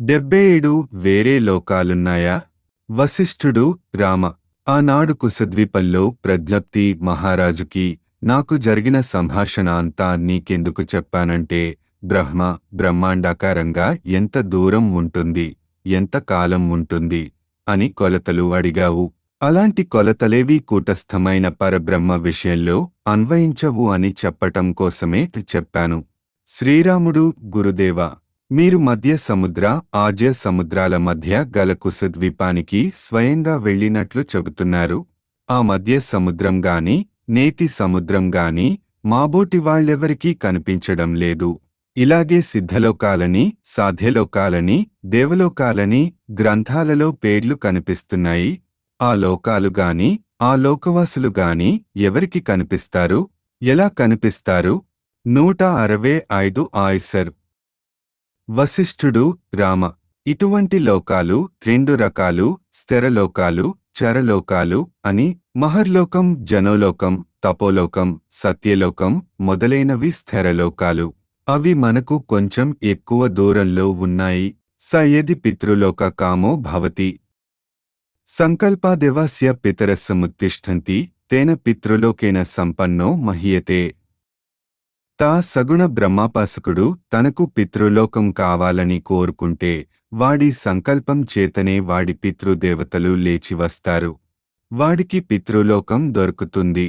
డెబ్బై ఏడు వేరే లోకాలున్నాయా వశిష్ఠుడు రామ ఆనాడు కుశద్వీపంలో ప్రజ్ఞప్తి మహారాజుకి నాకు జరిగిన సంభాషణ అంతా నీకెందుకు చెప్పానంటే బ్రహ్మ బ్రహ్మాండాకారంగా ఎంత దూరం ఉంటుంది ఎంత కాలం ఉంటుంది అని కొలతలు అడిగావు అలాంటి కొలతలేవి కూటస్థమైన పరబ్రహ్మ విషయంలో అన్వయించవు అని చెప్పటం కోసమే చెప్పాను శ్రీరాముడు గురుదేవ మీరు మధ్య సముద్ర ఆజ్య సముద్రాల మధ్య గల కుశద్వీపానికి స్వయంగా వెళ్ళినట్లు చెబుతున్నారు ఆ మధ్య సముద్రం గాని నేతి సముద్రం గాని మాబోటి వాళ్ళెవరికీ కనిపించడం లేదు ఇలాగే సిద్ధలోకాలని సాధ్యలోకాలని దేవలోకాలని గ్రంథాలలో పేర్లు కనిపిస్తున్నాయి ఆ లోకాలు గాని ఆ లోకవాసులు గాని ఎవరికి కనిపిస్తారు ఎలా కనిపిస్తారు నూట అరవై ఐదు ఆయిసర్ వశిష్ఠుడు రామ ఇటువంటి లోకాలు రెండు రకాలు స్థిరలోకాలు చరలోకాలు అని మహర్లోకం జనోలోకం తపోలోకం సత్యలోకం మొదలైనవి స్థిరలోకాలు అవి మనకు కొంచెం ఎక్కువ దూరంలో ఉన్నాయి సయది పితృలోక కామో భవతి సంకల్పాదేవస్య పితరస్సముత్తిష్టంతి తేన పితృలోకేన సంపన్నో మహీయతే తా సగుణ బ్రహ్మాపాసకుడు తనకు పితృలోకం కావాలని కోరుకుంటే వాడి సంకల్పం చేతనే వాడి పితృదేవతలు లేచి వస్తారు వాడికి పితృలోకం దొరుకుతుంది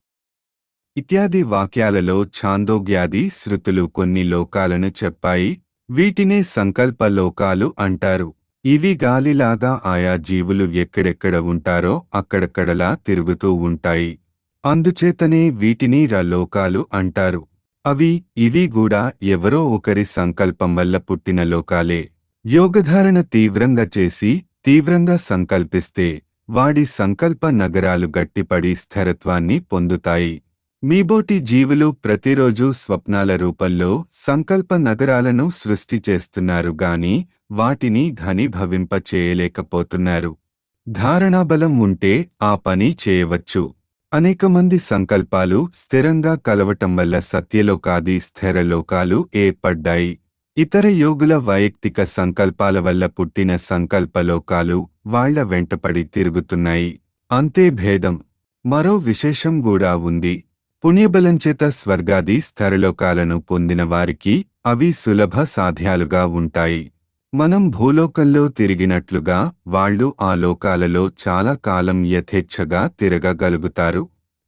ఇత్యాది వాక్యాలలో ఛాందోగ్యాది శృతులు కొన్ని లోకాలను చెప్పాయి వీటినే సంకల్ప లోకాలు అంటారు ఇవి గాలిలాగా ఆయా జీవులు ఎక్కడెక్కడ ఉంటారో అక్కడక్కడలా తిరుగుతూ ఉంటాయి అందుచేతనే వీటిని రలోకాలు అంటారు అవి ఇవి కూడా ఎవరో ఒకరి సంకల్పం వల్ల పుట్టిన లోకాలే యోగధారణ తీవ్రంగా చేసి తీవ్రంగా సంకల్పిస్తే వాడి సంకల్ప నగరాలు గట్టిపడి స్థిరత్వాన్ని పొందుతాయి మీబోటి జీవులు ప్రతిరోజు స్వప్నాల రూపంలో సంకల్ప నగరాలను సృష్టి చేస్తున్నారు గాని వాటిని ఘనీభవింప చేయలేకపోతున్నారు ధారణాబలం ఉంటే ఆ పని చేయవచ్చు అనేక మంది సంకల్పాలు స్థిరంగా కలవటం వల్ల సత్యలోకాది స్థిరలోకాలు ఏర్పడ్డాయి ఇతర యోగుల వైయక్తిక సంకల్పాల వల్ల పుట్టిన సంకల్పలోకాలు వాళ్ల వెంటపడి తిరుగుతున్నాయి అంతే భేదం మరో విశేషం కూడా ఉంది పుణ్యబలంచేత స్వర్గాది స్థిరలోకాలను పొందిన వారికి అవి సులభ సాధ్యాలుగా ఉంటాయి మనం భూలోకంలో తిరిగినట్లుగా వాళ్ళు ఆ లోకాలలో చాలా కాలం యథేచ్ఛగా తిరగగలుగుతారు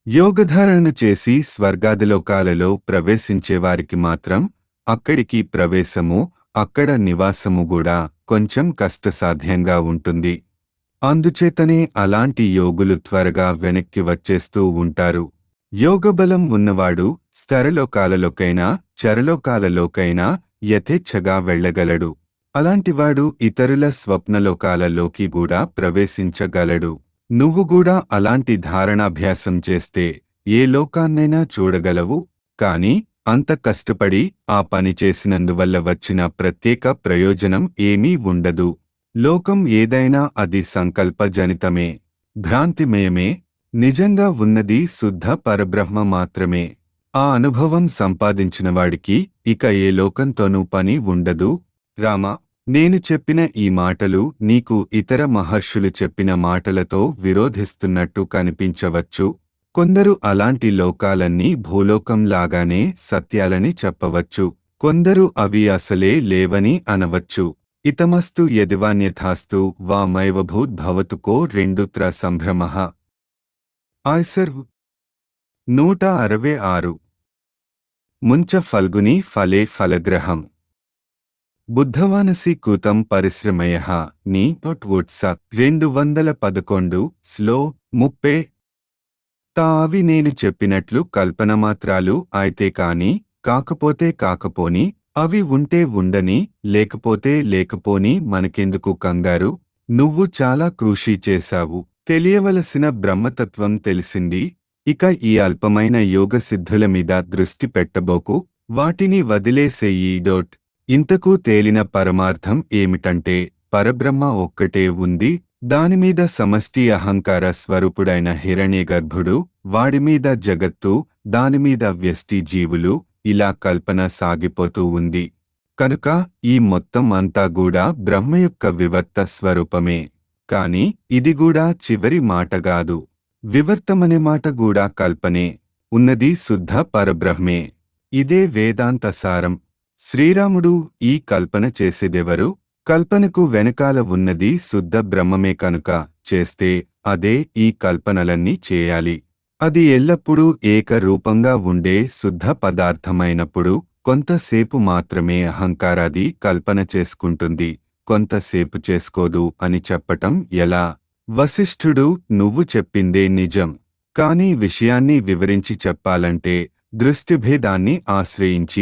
యోగధారణ చేసి స్వర్గాదిలోకాలలో ప్రవేశించేవారికి మాత్రం అక్కడికి ప్రవేశము అక్కడ నివాసము కూడా కొంచెం కష్టసాధ్యంగా ఉంటుంది అందుచేతనే అలాంటి యోగులు త్వరగా వెనక్కి వచ్చేస్తూ ఉంటారు యోగబలం ఉన్నవాడు స్థిరలోకాలలోకైనా చరలోకాలలోకైనా యథేచ్ఛగా వెళ్ళగలడు అలాంటివాడు ఇతరుల స్వప్నలోకాలలోకి కూడా ప్రవేశించగలడు నువ్వు కూడా అలాంటి ధారణాభ్యాసం చేస్తే ఏ లోకాన్నైనా చూడగలవు కాని అంత కష్టపడి ఆ పని చేసినందువల్ల వచ్చిన ప్రత్యేక ప్రయోజనం ఏమీ ఉండదు లోకం ఏదైనా అది సంకల్పజనితమే భ్రాంతిమయమే నిజంగా ఉన్నది శుద్ధ పరబ్రహ్మ మాత్రమే ఆ అనుభవం సంపాదించినవాడికి ఇక ఏ లోకంతోనూ పని ఉండదు రామ నేను చెప్పిన ఈ మాటలు నీకు ఇతర మహర్షులు చెప్పిన మాటలతో విరోధిస్తున్నట్టు కనిపించవచ్చు కొందరు అలాంటి లోకాలన్నీ భూలోకంలాగానే సత్యాలని చెప్పవచ్చు కొందరు అవి అసలే లేవని అనవచ్చు ఇతమస్తు యదివాన్యథాస్తు వామైవభూద్భవతుకో రెండుత్ర సంభ్రమ ఆయ్సర్ నూట అరవై ఆరు ముంచ ఫల్గుని ఫలే ఫలగ్రహం బుద్ధవానసి కూతం పరిశ్రమయ నీ వుట్స రెండు వందల పదకొండు స్లో ముప్పే తా అవి నేను చెప్పినట్లు కల్పనమాత్రాలు అయితే కాని కాకపోతే కాకపోని అవి ఉంటే ఉండని లేకపోతే లేకపోని మనకెందుకు కంగారు నువ్వు చాలా కృషి చేశావు తెలియవలసిన బ్రహ్మతత్వం తెలిసింది ఇక ఈ అల్పమైన యోగ సిద్ధుల మీద దృష్టి పెట్టబోకు వాటిని వదిలేసేయి డోట్ ఇంతకు తేలిన పరమార్థం ఏమిటంటే పరబ్రహ్మ ఒక్కటే ఉంది దానిమీద సమష్టి అహంకార స్వరూపుడైన హిరణ్యగర్భుడు వాడిమీద జగత్తు దానిమీద వ్యష్టి జీవులు ఇలా కల్పన సాగిపోతూ ఉంది కనుక ఈ మొత్తం అంతా కూడా బ్రహ్మ యొక్క వివర్త స్వరూపమే కాని ఇది కూడా చివరి మాట కాదు వివర్తమనే మాట కూడా కల్పనే ఉన్నది శుద్ధ పరబ్రహ్మే ఇదే వేదాంత సారం శ్రీరాముడు ఈ కల్పన చేసేదెవరు కల్పనకు వెనకాల ఉన్నది శుద్ధ బ్రహ్మమే కనుక చేస్తే అదే ఈ కల్పనలన్నీ చేయాలి అది ఎల్లప్పుడూ ఏకరూపంగా ఉండే శుద్ధ పదార్థమైనప్పుడు కొంతసేపు మాత్రమే అహంకారాది కల్పన చేసుకుంటుంది కొంతసేపు చేసుకోదు అని చెప్పటం ఎలా వశిష్ఠుడు నువ్వు చెప్పిందే నిజం కాని విషయాన్ని వివరించి చెప్పాలంటే దృష్టిభేదాన్ని ఆశ్రయించి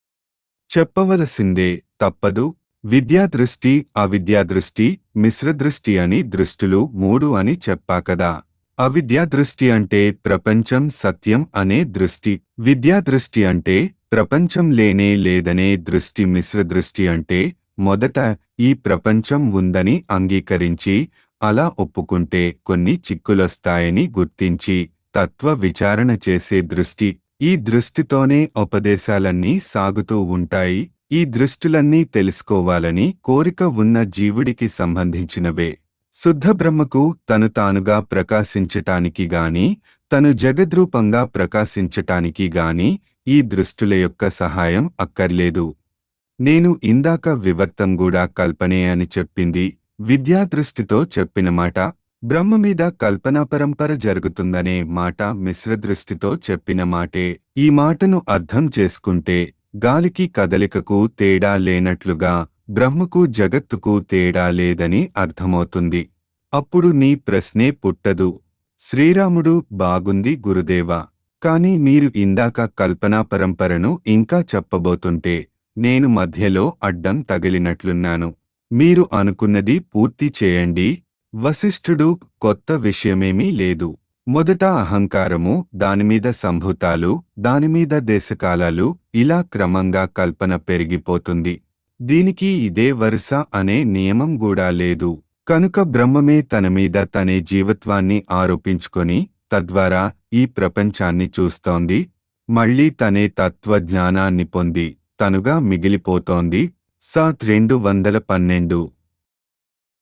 చెప్పవలసిందే తప్పదు విద్యాదృష్టి అవిద్యాదృష్టి మిశ్రదృష్టి అని దృష్టులు మూడు అని చెప్పాకదా అవిద్యాదృష్టి అంటే ప్రపంచం సత్యం అనే దృష్టి విద్యాదృష్టి అంటే ప్రపంచం లేనే లేదనే దృష్టి మిశ్రదృష్టి అంటే మొదట ఈ ప్రపంచం ఉందని అంగీకరించి అలా ఒప్పుకుంటే కొన్ని చిక్కులొస్తాయని గుర్తించి తత్వ విచారణ చేసే దృష్టి ఈ దృష్టితోనే ఉపదేశాలన్నీ సాగుతూ ఉంటాయి ఈ దృష్టులన్నీ తెలుసుకోవాలని కోరిక ఉన్న జీవుడికి సంబంధించినవే శుద్ధ బ్రహ్మకు తను తానుగా ప్రకాశించటానికి గాని తను జగద్రూపంగా ప్రకాశించటానికి గాని ఈ దృష్టుల యొక్క సహాయం అక్కర్లేదు నేను ఇందాక వివర్తం కూడా కల్పనే అని చెప్పింది విద్యాదృష్టితో చెప్పిన మాట బ్రహ్మ మీద కల్పనా పరంపర జరుగుతుందనే మాట మిశ్రదృష్టితో చెప్పిన మాటే ఈ మాటను అర్థం చేసుకుంటే గాలికి కదలికకు తేడా లేనట్లుగా బ్రహ్మకు జగత్తుకు తేడా లేదని అర్థమవుతుంది అప్పుడు నీ ప్రశ్నే పుట్టదు శ్రీరాముడు బాగుంది గురుదేవా కాని మీరు ఇందాక కల్పనా పరంపరను ఇంకా చెప్పబోతుంటే నేను మధ్యలో అడ్డం తగిలినట్లున్నాను మీరు అనుకున్నది పూర్తి చేయండి వశిష్ఠుడు కొత్త విషయమేమీ లేదు మొదట అహంకారము దానిమీద సంభూతాలు దానిమీద దేశకాలాలు ఇలా క్రమంగా కల్పన పెరిగిపోతుంది దీనికి ఇదే వరుస అనే నియమం కూడా లేదు కనుక బ్రహ్మమే తన మీద తనే జీవత్వాన్ని ఆరోపించుకొని తద్వారా ఈ ప్రపంచాన్ని చూస్తోంది మళ్ళీ తనే తత్వజ్ఞానాన్ని పొంది తనుగా మిగిలిపోతోంది సాత్ రెండు వందల పన్నెండు